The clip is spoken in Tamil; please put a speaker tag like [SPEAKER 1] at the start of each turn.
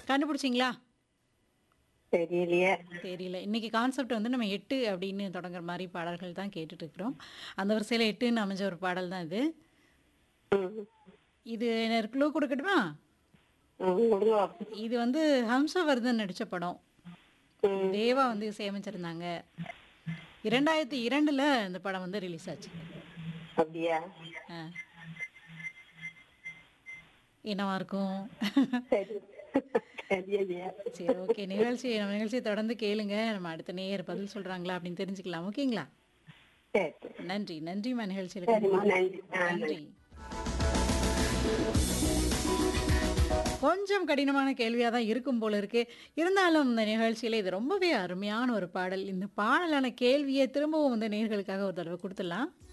[SPEAKER 1] கண்டுபிடிச்சிங்களா
[SPEAKER 2] தெரியலையே
[SPEAKER 1] தெரியல இன்னைக்கு கான்செப்ட் வந்து நம்ம எட்டு அப்படின்னு தொடங்குற மாதிரி பாடல்கள் தான் கேட்டுட்டு இருக்கிறோம் அந்த வரிசையில் எட்டுன்னு அமைஞ்ச ஒரு பாடல் தான் இது
[SPEAKER 2] ம்.
[SPEAKER 1] இது எனக்கு க்ளூ கொடுக்கட்டுமா
[SPEAKER 2] ம், விடுங்க.
[SPEAKER 1] இது வந்து ஹம்சவர்தன் நடித்த படம்
[SPEAKER 2] ம்.
[SPEAKER 1] தேவா வந்து இசையமைச்சிருந்தாங்க இரண்டாயிரத்தி இரண்டுல இந்த படம் வந்து ரிலீஸ் ஆச்சு
[SPEAKER 2] அப்படியா
[SPEAKER 1] ஆ. என்னவா இருக்கும்
[SPEAKER 2] சரி தெரியலையே
[SPEAKER 1] சரி ஓகே நிகழ்ச்சி நம்ம நிகழ்ச்சியை தொடர்ந்து கேளுங்க நம்ம அடுத்த நேயர் பதில் சொல்றாங்களா அப்படின்னு தெரிஞ்சுக்கலாம் ஓகேங்களா
[SPEAKER 2] சரி சரி
[SPEAKER 1] நன்றி நன்றிம்மா நிகழ்ச்சியில்
[SPEAKER 2] சரிம்மா நன்றி ஆ, நன்றி
[SPEAKER 1] நன்றி கொஞ்சம் கடினமான கேள்வியாக தான் இருக்கும் போல இருக்கு இருந்தாலும் இந்த நிகழ்ச்சியில் இது ரொம்பவே அருமையான ஒரு பாடல் இந்த பாடலான கேள்வியை திரும்பவும் வந்து நேர்களுக்காக ஒரு தடவை கொடுத்துடலாம்